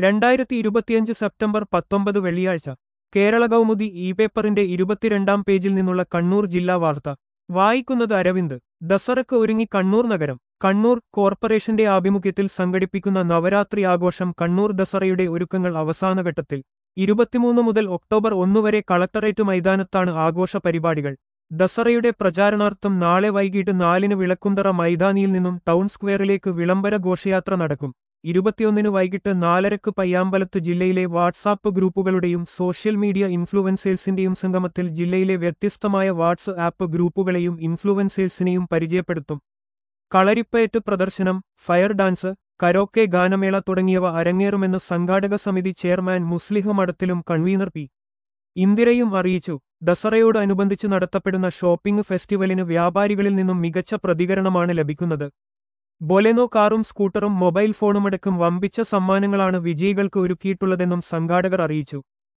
രണ്ടായിരത്തി ഇരുപത്തിയഞ്ച് സെപ്റ്റംബർ പത്തൊമ്പത് വെള്ളിയാഴ്ച കേരള കൗമുദി ഇ പേപ്പറിന്റെ ഇരുപത്തിരണ്ടാം പേജിൽ നിന്നുള്ള കണ്ണൂർ ജില്ലാ വാർത്ത വായിക്കുന്നത് അരവിന്ദ് ദസറക്ക് ഒരുങ്ങി കണ്ണൂർ നഗരം കണ്ണൂർ കോർപ്പറേഷന്റെ ആഭിമുഖ്യത്തിൽ സംഘടിപ്പിക്കുന്ന നവരാത്രി ആഘോഷം കണ്ണൂർ ദസറയുടെ ഒരുക്കങ്ങൾ അവസാനഘട്ടത്തിൽ ഇരുപത്തിമൂന്ന് മുതൽ ഒക്ടോബർ ഒന്ന് വരെ കളക്ടറേറ്റ് മൈതാനത്താണ് ആഘോഷ പരിപാടികൾ ദസറയുടെ പ്രചാരണാർത്ഥം നാളെ വൈകിട്ട് നാലിന് വിളക്കുന്തറ മൈതാനിയിൽ നിന്നും ടൗൺ സ്ക്വയറിലേക്ക് വിളംബര ഘോഷയാത്ര നടക്കും ഇരുപത്തിയൊന്നിന് വൈകിട്ട് നാലരക്ക് പയ്യാമ്പലത്ത് ജില്ലയിലെ വാട്സാപ്പ് ഗ്രൂപ്പുകളുടെയും സോഷ്യൽ മീഡിയ ഇൻഫ്ലുവൻസേഴ്സിന്റെയും സംഗമത്തിൽ ജില്ലയിലെ വ്യത്യസ്തമായ വാട്സ് ആപ്പ് ഗ്രൂപ്പുകളെയും ഇൻഫ്ലുവൻസേഴ്സിനെയും പരിചയപ്പെടുത്തും കളരിപ്പയറ്റ് പ്രദർശനം ഫയർ ഡാൻസ് കരോക്കെ ഗാനമേള തുടങ്ങിയവ അരങ്ങേറുമെന്ന് സംഘാടക സമിതി ചെയർമാൻ മുസ്ലിഹ് മഠത്തിലും കൺവീനർ പി ഇന്ദിരയും അറിയിച്ചു ദസറയോടനുബന്ധിച്ച് നടത്തപ്പെടുന്ന ഷോപ്പിംഗ് ഫെസ്റ്റിവലിന് വ്യാപാരികളിൽ നിന്നും മികച്ച പ്രതികരണമാണ് ലഭിക്കുന്നത് ബൊലെനോ കാറും സ്കൂട്ടറും മൊബൈൽ ഫോണുമടക്കം വമ്പിച്ച സമ്മാനങ്ങളാണ് വിജയികൾക്ക് ഒരുക്കിയിട്ടുള്ളതെന്നും സംഘാടകർ അറിയിച്ചു